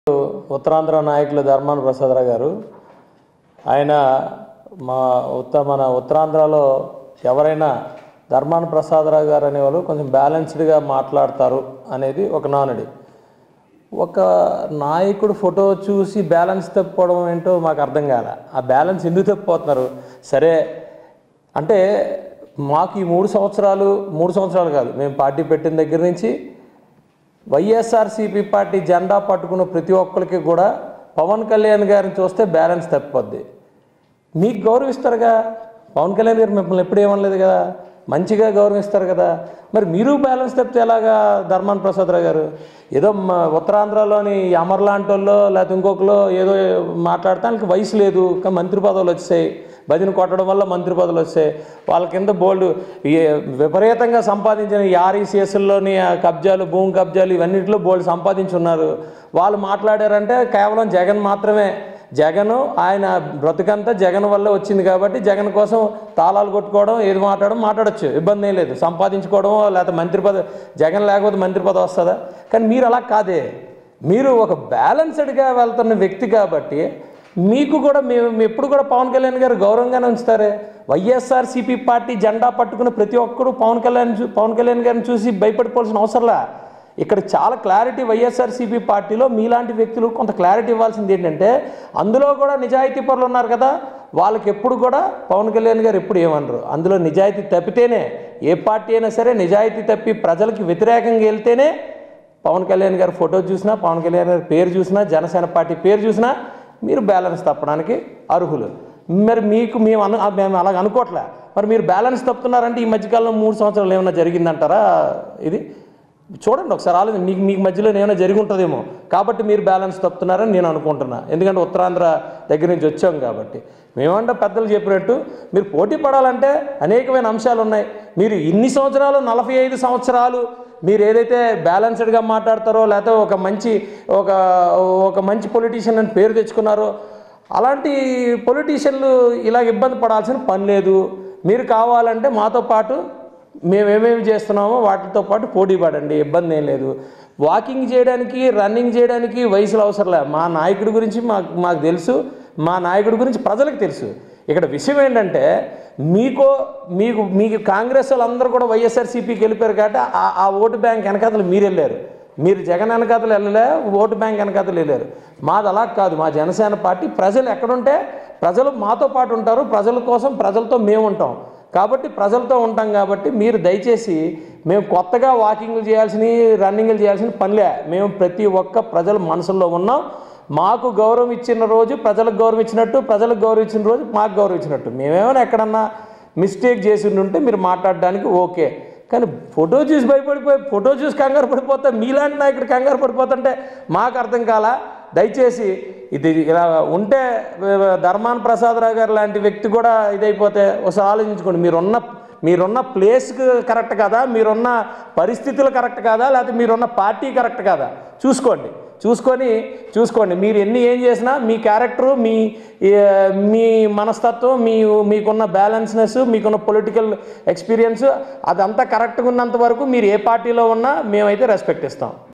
ఉత్తరాంధ్ర నాయకులు ధర్మాన ప్రసాదరావు గారు ఆయన మా ఉత్త మన ఉత్తరాంధ్రలో ఎవరైనా ధర్మాన ప్రసాదరావు గారు అనేవాళ్ళు కొంచెం బ్యాలెన్స్డ్గా మాట్లాడతారు అనేది ఒక నానుడి ఒక నాయకుడు ఫోటో చూసి బ్యాలెన్స్ తప్పిపోవడం ఏంటో మాకు అర్థం కాల ఆ బ్యాలెన్స్ ఎందుకు తప్పిపోతున్నారు సరే అంటే మాకు ఈ మూడు సంవత్సరాలు మూడు సంవత్సరాలు కాదు మేము పార్టీ పెట్టిన దగ్గర నుంచి వైఎస్ఆర్సీపీ పార్టీ జెండా పట్టుకున్న ప్రతి ఒక్కరికి కూడా పవన్ కళ్యాణ్ గారిని చూస్తే బ్యాలెన్స్ తప్పిపోద్ది మీకు గౌరవిస్తారుగా పవన్ కళ్యాణ్ గారు మిమ్మల్ని ఎప్పుడు ఏమనలేదు కదా మంచిగా గౌరవిస్తారు కదా మరి మీరు బ్యాలెన్స్ తప్పితే ఎలాగా ధర్మాన్ ప్రసాదరావు గారు ఏదో మా ఉత్తరాంధ్రలోని ఈ అమర్ లాంటి వాళ్ళు లేకపోతే ఇంకొకరు ఏదో మాట్లాడటానికి వయసు లేదు కానీ మంత్రి పదవులు వచ్చాయి భజన కొట్టడం వల్ల మంత్రి పదవులు వచ్చాయి వాళ్ళ కింద బోల్డ్ ఈ విపరీతంగా సంపాదించిన ఈ ఆర్ఈసిఎస్లోని కబ్జాలు భూమి కబ్జాలు ఇవన్నింటిలో బోల్డ్ సంపాదించున్నారు వాళ్ళు మాట్లాడారంటే కేవలం జగన్ మాత్రమే జగన్ ఆయన బ్రతుకంతా జగన్ వల్ల వచ్చింది కాబట్టి జగన్ కోసం తాళాలు కొట్టుకోవడం ఏది మాట్లాడడం మాట్లాడొచ్చు ఇబ్బంది ఏం లేదు సంపాదించుకోవడం లేకపోతే మంత్రి పదవి జగన్ లేకపోతే మంత్రి పదవి వస్తుందా కానీ మీరు అలా కాదే మీరు ఒక బ్యాలెన్స్డ్గా వెళ్తున్న వ్యక్తి కాబట్టి మీకు కూడా మేము మేము ఎప్పుడు కూడా పవన్ కళ్యాణ్ గారు గౌరవంగానే ఉంచుతారే వైఎస్ఆర్సీపీ పార్టీ జెండా పట్టుకున్న ప్రతి ఒక్కరు పవన్ కళ్యాణ్ చూ- పవన్ కళ్యాణ్ గారిని చూసి భయపడిపోవాల్సిన అవసరంలా ఇక్కడ చాలా క్లారిటీ వైఎస్ఆర్సీపీ పార్టీలో మీలాంటి వ్యక్తులు కొంత క్లారిటీ ఇవ్వాల్సింది ఏంటంటే అందులో కూడా నిజాయితీ పరులు ఉన్నారు కదా వాళ్ళకి ఎప్పుడు కూడా పవన్ కళ్యాణ్ గారు ఎప్పుడు ఏమనరు అందులో నిజాయితీ తప్పితేనే ఏ పార్టీ అయినా సరే నిజాయితీ తప్పి ప్రజలకి వ్యతిరేకంగా వెళ్తేనే పవన్ కళ్యాణ్ గారి ఫోటో చూసినా పవన్ కళ్యాణ్ గారి పేరు చూసినా జనసేన పార్టీ పేరు చూసినా మీరు బ్యాలెన్స్ తప్పడానికి అర్హులు మరి మీకు మేము అను మేము అలాగ అనుకోవట్లే మరి మీరు బ్యాలెన్స్ తప్పుతున్నారంటే ఈ మధ్యకాలంలో మూడు సంవత్సరాలు ఏమైనా జరిగిందంటారా ఇది చూడండి ఒకసారి ఆలోచన మీకు మీకు మధ్యలో ఏమైనా జరిగి ఉంటుందేమో కాబట్టి మీరు బ్యాలెన్స్ తప్పుతున్నారని నేను అనుకుంటున్నా ఎందుకంటే ఉత్తరాంధ్ర దగ్గర నుంచి వచ్చాం కాబట్టి మేమంటే పెద్దలు చెప్పినట్టు మీరు పోటీ పడాలంటే అనేకమైన అంశాలు ఉన్నాయి మీరు ఇన్ని సంవత్సరాలు నలభై ఐదు సంవత్సరాలు మీరు ఏదైతే బ్యాలెన్స్డ్గా మాట్లాడతారో లేకపోతే ఒక మంచి ఒక ఒక మంచి పొలిటీషియన్ అని పేరు తెచ్చుకున్నారో అలాంటి పొలిటీషియన్లు ఇలాగ ఇబ్బంది పడాల్సిన పని లేదు మీరు కావాలంటే మాతో పాటు మేము ఏమేమి చేస్తున్నామో వాటితో పాటు పోటీ పడండి ఇబ్బంది ఏం లేదు వాకింగ్ చేయడానికి రన్నింగ్ చేయడానికి వయసులు అవసరంలే మా నాయకుడి గురించి మాకు మాకు తెలుసు మా నాయకుడి గురించి ప్రజలకు తెలుసు ఇక్కడ విషయం ఏంటంటే మీకో మీకు మీకు కాంగ్రెస్ వాళ్ళందరూ కూడా వైఎస్ఆర్సీపీకి వెళ్ళిపోయారు కాబట్టి ఆ- ఆ ఓటు బ్యాంక్ వెనకాతలు మీరు వెళ్ళారు మీరు జగన్ వెనకాతలు వెళ్ళలే ఓటు బ్యాంక్ వెనకాతలు వెళ్ళారు మాది అలా కాదు మా జనసేన పార్టీ ప్రజలు ఎక్కడుంటే ప్రజలు మాతో పాటు ఉంటారు ప్రజల కోసం ప్రజలతో మేము ఉంటాం కాబట్టి ప్రజలతో ఉంటాం కాబట్టి మీరు దయచేసి మేము కొత్తగా వాకింగ్లు చేయాల్సిన రన్నింగ్లు చేయాల్సిన పనిలే మేము ప్రతి ఒక్క ప్రజల మనసుల్లో ఉన్నాం మాకు గౌరవం ఇచ్చిన రోజు ప్రజలకు గౌరవం ఇచ్చినట్టు ప్రజలకు గౌరవం ఇచ్చిన రోజు మాకు గౌరవం ఇచ్చినట్టు మేమేమైనా ఎక్కడన్నా మిస్టేక్ చేసి ఉంటే మీరు మాట్లాడడానికి ఓకే కానీ ఫోటో చూసి భయపడిపోయి ఫోటో చూసి కంగారు పడిపోతే మీలాంటి నాయకుడు కంగారు పడిపోతుంటే మాకు అర్థం కాలా దయచేసి ఇది ఇలా ఉంటే ధర్మాన్ ప్రసాదరావు గారు లాంటి వ్యక్తి కూడా ఇదైపోతే ఒకసారి ఆలోచించుకోండి మీరున్న మీరున్న ప్లేస్కి కరెక్ట్ కాదా మీరున్న పరిస్థితులు కరెక్ట్ కాదా లేకపోతే మీరున్న పార్టీ కరెక్ట్ కాదా చూసుకోండి చూసుకొని చూసుకోండి మీరు ఎన్ని ఏం చేసినా మీ క్యారెక్టరు మీ ఏ, మీ మనస్తత్వం మీ మీకున్న బ్యాలెన్స్నెస్ మీకున్న పొలిటికల్ ఎక్స్పీరియన్స్ అదంతా కరెక్ట్గా ఉన్నంత వరకు మీరు ఏ పార్టీలో ఉన్నా మేమైతే రెస్పెక్ట్ ఇస్తాం